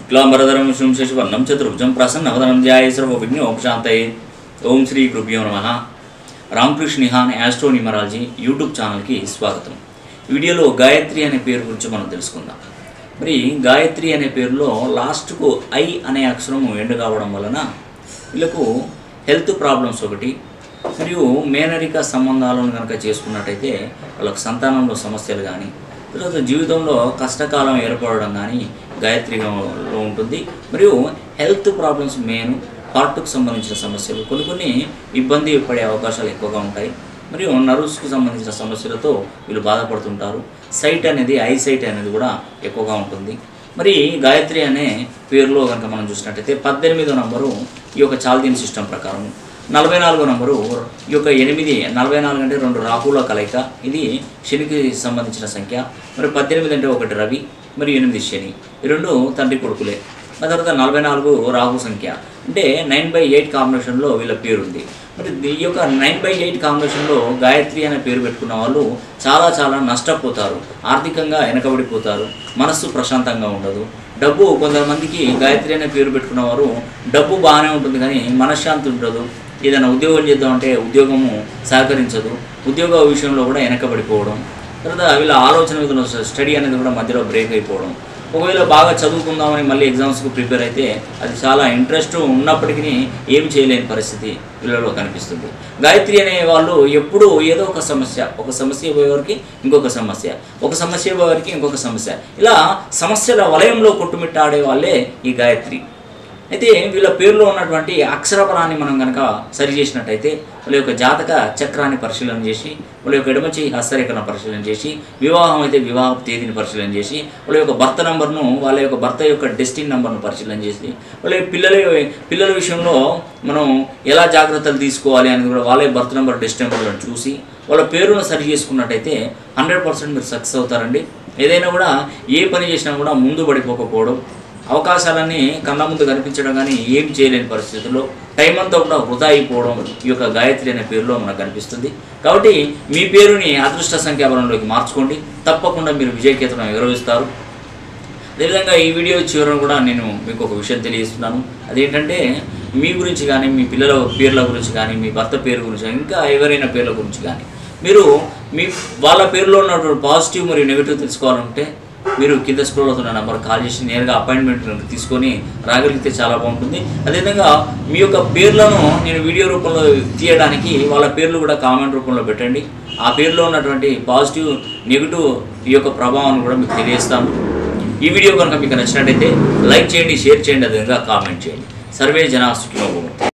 శుక్లాంబరధరం విష్ణుం శశివర్ణం చతుర్భుజం ప్రసన్నవదనం ధ్యాయ సర్వవిఘ్నోపశాంతయే ఓం శ్రీ గురుభ్యో నమ Ramakrishna Nihan astro numerology YouTube ఛానల్కి స్వాగతం ఈ వీడియోలో గాయత్రి అనే పేరు గురించి మనం తెలుసుకుందాం మరి గాయత్రి అనే పేరులో లాస్ట్కు ఐ అనే అక్షరము ఎండు కావడం వలన వీళ్ళకు హెల్త్ ప్రాబ్లమ్స్ ఒకటి మరియు మేనరిక సంబంధాలను కనుక చేసుకున్నట్టయితే వాళ్ళకు సంతానంలో సమస్యలు కానీ తర్వాత జీవితంలో కష్టకాలం ఏర్పడడం కానీ గాయత్రిలో ఉంటుంది మరియు హెల్త్ ప్రాబ్లమ్స్ మెయిన్ హార్ట్కు సంబంధించిన సమస్యలు కొన్ని కొన్ని ఇబ్బంది పడే అవకాశాలు ఎక్కువగా ఉంటాయి మరియు నర్వ్స్కు సంబంధించిన సమస్యలతో వీళ్ళు బాధపడుతుంటారు సైట్ అనేది ఐ సైట్ అనేది కూడా ఎక్కువగా ఉంటుంది మరి గాయత్రి అనే పేరులో కనుక మనం చూసినట్టయితే పద్దెనిమిదో నంబరు ఈ యొక్క చాల్దిన్ సిస్టమ్ ప్రకారం నలభై నాలుగో నంబరు ఈ యొక్క ఎనిమిది నలభై నాలుగు అంటే రెండు రాహుల కలయిక ఇది శనికి సంబంధించిన సంఖ్య మరి పద్దెనిమిది అంటే ఒకటి రవి మరి ఎనిమిది శని ఈ రెండు తండ్రి కొడుకులే ఆ తర్వాత నలభై నాలుగు రాహు సంఖ్య అంటే నైన్ బై ఎయిట్ కాంబినేషన్లో వీళ్ళ పేరు ఉంది మరి ఈ యొక్క నైన్ బై ఎయిట్ కాంబినేషన్లో గాయత్రి అనే పేరు పెట్టుకున్న వాళ్ళు చాలా చాలా నష్టపోతారు ఆర్థికంగా వెనకబడిపోతారు మనస్సు ప్రశాంతంగా ఉండదు డబ్బు కొంతమందికి గాయత్రి అనే పేరు పెట్టుకున్న వారు డబ్బు బాగానే ఉంటుంది కానీ మనశ్శాంతి ఉండదు ఏదైనా ఉద్యోగం చేద్దామంటే ఉద్యోగము సహకరించదు ఉద్యోగ విషయంలో కూడా వెనకబడిపోవడం తర్వాత వీళ్ళ ఆలోచన విధంలో స్టడీ అనేది కూడా మధ్యలో బ్రేక్ అయిపోవడం ఒకవేళ బాగా చదువుకుందామని మళ్ళీ ఎగ్జామ్స్కి ప్రిపేర్ అయితే అది చాలా ఇంట్రెస్ట్ ఉన్నప్పటికీ ఏం చేయలేని పరిస్థితి వీళ్ళలో కనిపిస్తుంది గాయత్రి అనే వాళ్ళు ఎప్పుడూ ఏదో ఒక సమస్య ఒక సమస్య పోయేవారికి ఇంకొక సమస్య ఒక సమస్య పోయేవారికి ఇంకొక సమస్య ఇలా సమస్యల వలయంలో కొట్టుమిట్టాడే వాళ్ళే ఈ గాయత్రి అయితే వీళ్ళ పేరులో ఉన్నటువంటి అక్షర బలాన్ని మనం కనుక సరి చేసినట్టయితే వాళ్ళ యొక్క జాతక చక్రాన్ని పరిశీలన చేసి వాళ్ళ యొక్క ఎడమ చేయి హస్తరేఖను పరిశీలన చేసి వివాహం అయితే వివాహ తేదీని పరిశీలన చేసి వాళ్ళ యొక్క భర్త నంబర్ను వాళ్ళ యొక్క భర్త యొక్క డెస్టిన్ నంబర్ను పరిశీలన చేసి వాళ్ళ యొక్క పిల్లల పిల్లల విషయంలో మనం ఎలా జాగ్రత్తలు తీసుకోవాలి అనేది కూడా వాళ్ళ భర్త నెంబర్ డెస్టిన్ నెంబర్లను చూసి వాళ్ళ పేరును సరి చేసుకున్నట్టయితే హండ్రెడ్ పర్సెంట్ మీరు సక్సెస్ అవుతారండి ఏదైనా కూడా ఏ పని చేసినా కూడా ముందు పడిపోకపోవడం అవకాశాలన్నీ కళ్ళ ముందు కనిపించడం కానీ ఏం చేయలేని పరిస్థితుల్లో టైం అంతా కూడా వృధా అయిపోవడం ఈ యొక్క గాయత్రి అనే పేరులో మనకు కనిపిస్తుంది కాబట్టి మీ పేరుని అదృష్ట సంఖ్యాబలంలోకి మార్చుకోండి తప్పకుండా మీరు విజయకేతనం ఎగరవిస్తారు అదేవిధంగా ఈ వీడియో చివరన కూడా నేను మీకు ఒక విషయం తెలియజేస్తున్నాను అదేంటంటే మీ గురించి కానీ మీ పిల్లల పేర్ల గురించి కానీ మీ భర్త పేరు గురించి కానీ ఇంకా ఎవరైనా పేర్ల గురించి కానీ మీరు మీ వాళ్ళ పేరులో ఉన్నటువంటి పాజిటివ్ మరియు నెగిటివ్ తెలుసుకోవాలంటే మీరు కింద స్క్రోల్ అవుతున్న నెంబర్ కాల్ చేసి నేరుగా అపాయింట్మెంట్ తీసుకొని రాగలిగితే చాలా బాగుంటుంది అదేవిధంగా మీ యొక్క పేర్లను నేను వీడియో రూపంలో తీయడానికి వాళ్ళ పేర్లు కూడా కామెంట్ రూపంలో పెట్టండి ఆ పేరులో ఉన్నటువంటి పాజిటివ్ నెగిటివ్ ఈ యొక్క ప్రభావాన్ని కూడా మీకు తెలియజేస్తాను ఈ వీడియో కనుక మీకు నచ్చినట్టయితే లైక్ చేయండి షేర్ చేయండి అదేవిధంగా కామెంట్ చేయండి సర్వే జనా సుఖినో భవంతు.